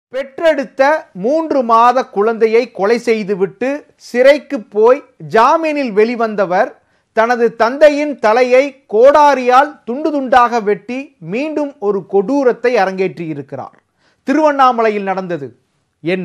பெற்றெடுத்த மூன்று மாத குழந்தையை கொலை செய்துவிட்டு சிறைக்கு போய் ஜாமீனில் வெளிவந்தவர் தனது தந்தையின் தலையை கோடாரியால் துண்டு துண்டாக வெட்டி மீண்டும் ஒரு கொடூரத்தை அரங்கேற்றியிருக்கிறார் திருவண்ணாமலையில் நடந்தது என்ன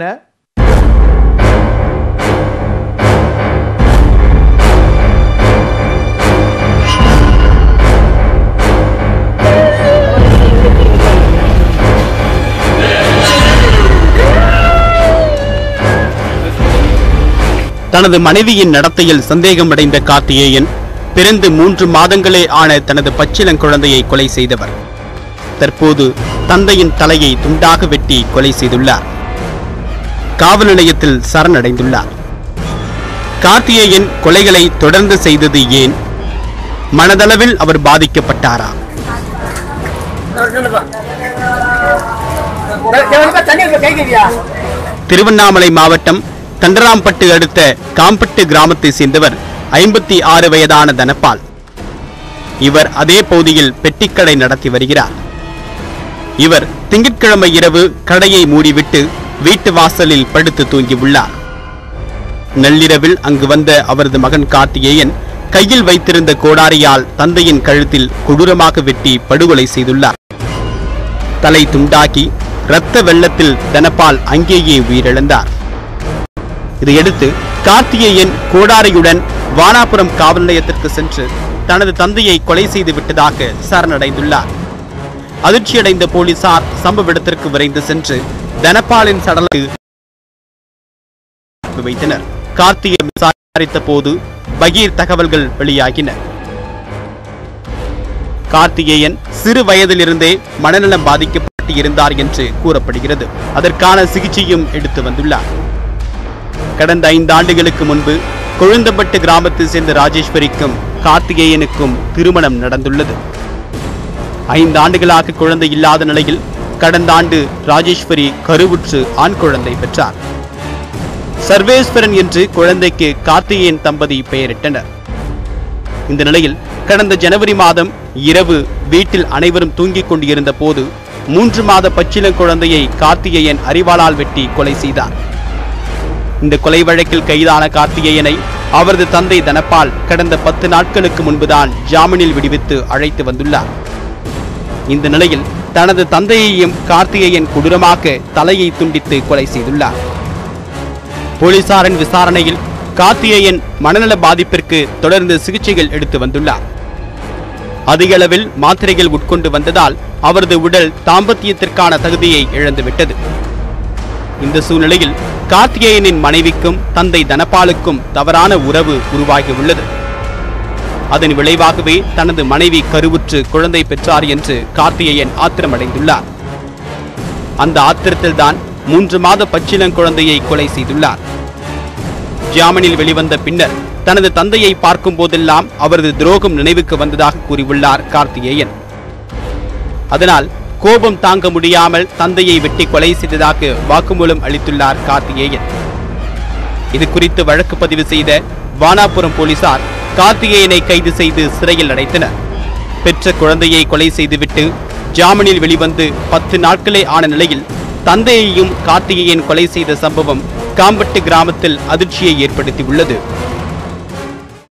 தனது மனைவியின் நடத்தையில் சந்தேகமடைந்த கார்த்திகேயன் பிறந்து மூன்று மாதங்களே ஆன தனது பச்சிளங்குழந்தையை கொலை செய்தவர் தற்போது தந்தையின் தலையை துண்டாக வெட்டி கொலை செய்துள்ளார் காவல் நிலையத்தில் சரணடைந்துள்ளார் கார்த்திகேயன் கொலைகளை தொடர்ந்து செய்தது ஏன் மனதளவில் அவர் பாதிக்கப்பட்டாரா திருவண்ணாமலை மாவட்டம் தண்டராம்பட்டு அடுத்த காம்பட்டு கிராமத்தை சேர்ந்தவர் ஐம்பத்தி ஆறு வயதான தனபால் இவர் அதே பகுதியில் பெட்டிக்கடை நடத்தி வருகிறார் இவர் திங்கட்கிழமை இரவு கடையை மூடிவிட்டு வீட்டு வாசலில் படுத்து தூங்கியுள்ளார் நள்ளிரவில் அங்கு வந்த அவரது மகன் கார்த்திகேயன் கையில் வைத்திருந்த கோடாரியால் தந்தையின் கழுத்தில் கொடூரமாக வெட்டி படுகொலை செய்துள்ளார் தலை துண்டாக்கி இரத்த வெள்ளத்தில் தனபால் அங்கேயே உயிரிழந்தார் இதையடுத்து கார்த்திகேயன் கோடாரியுடன் வானாபுரம் காவல் நிலையத்திற்கு சென்று தனது தந்தையை கொலை செய்து விட்டதாக சரணடைந்துள்ளார் அதிர்ச்சியடைந்த போலீசார் சம்பவ இடத்திற்கு விரைந்து சென்று தனபாலின் சடலை வைத்தனர் கார்த்திகை விசாரித்த போது பகீர் தகவல்கள் வெளியாகின கார்த்திகேயன் சிறு வயதிலிருந்தே மனநலம் பாதிக்கப்பட்டு இருந்தார் என்று கூறப்படுகிறது அதற்கான சிகிச்சையும் எடுத்து வந்துள்ளார் கடந்த ஐந்து ஆண்டுகளுக்கு முன்பு கொழுந்தம்பட்டு கிராமத்தை சேர்ந்த ராஜேஸ்வரிக்கும் கார்த்திகேயனுக்கும் திருமணம் நடந்துள்ளது ஐந்து ஆண்டுகளாக குழந்தை இல்லாத நிலையில் கடந்த ஆண்டு ராஜேஸ்வரி கருவுற்று ஆண் குழந்தை பெற்றார் சர்வேஸ்வரன் என்று குழந்தைக்கு கார்த்திகேயன் தம்பதி பெயரிட்டனர் இந்த நிலையில் கடந்த ஜனவரி மாதம் இரவு வீட்டில் அனைவரும் தூங்கிக் கொண்டிருந்த போது மூன்று மாத பச்சிளம் குழந்தையை கார்த்திகேயன் அறிவாளால் வெட்டி கொலை செய்தார் இந்த கொலை வழக்கில் கைதான கார்த்திகேயனை அவரது தந்தை தனபால் கடந்த பத்து நாட்களுக்கு முன்புதான் ஜாமீனில் விடுவித்து அழைத்து வந்துள்ளார் இந்த நிலையில் தனது தந்தையையும் கார்த்திகேயன் கொடூரமாக தலையை துண்டித்து கொலை செய்துள்ளார் போலீசாரின் விசாரணையில் கார்த்திகேயன் மனநல பாதிப்பிற்கு தொடர்ந்து சிகிச்சைகள் எடுத்து வந்துள்ளார் அதிக அளவில் மாத்திரைகள் உட்கொண்டு வந்ததால் அவரது உடல் தாம்பத்தியத்திற்கான தகுதியை இழந்துவிட்டது இந்த சூழ்நிலையில் கார்த்திகேயனின் மனைவிக்கும் தந்தை தனபாலுக்கும் தவறான உறவு உருவாகியுள்ளது அதன் விளைவாகவே தனது மனைவி கருவுற்று குழந்தை பெற்றார் என்று கார்த்திகேயன் ஆத்திரமடைந்துள்ளார் அந்த ஆத்திரத்தில்தான் மூன்று மாத பச்சிளங்குழந்தையை கொலை செய்துள்ளார் ஜாமீனில் வெளிவந்த பின்னர் தனது தந்தையை பார்க்கும் போதெல்லாம் அவரது துரோகம் நினைவுக்கு வந்ததாக கூறியுள்ளார் கார்த்திகேயன் அதனால் கோபம் தாங்க முடியாமல் தந்தையை வெட்டி கொலை செய்ததாக வாக்குமூலம் அளித்துள்ளார் கார்த்திகேயன் இது குறித்து வழக்கு பதிவு செய்த வானாபுரம் போலீசார் கார்த்திகேயனை கைது செய்து சிறையில் அடைத்தனர் பெற்ற குழந்தையை கொலை செய்துவிட்டு ஜாமீனில் வெளிவந்து பத்து நாட்களே ஆன நிலையில் தந்தையையும் கார்த்திகேயன் கொலை செய்த சம்பவம் காம்பட்டு கிராமத்தில் அதிர்ச்சியை ஏற்படுத்தியுள்ளது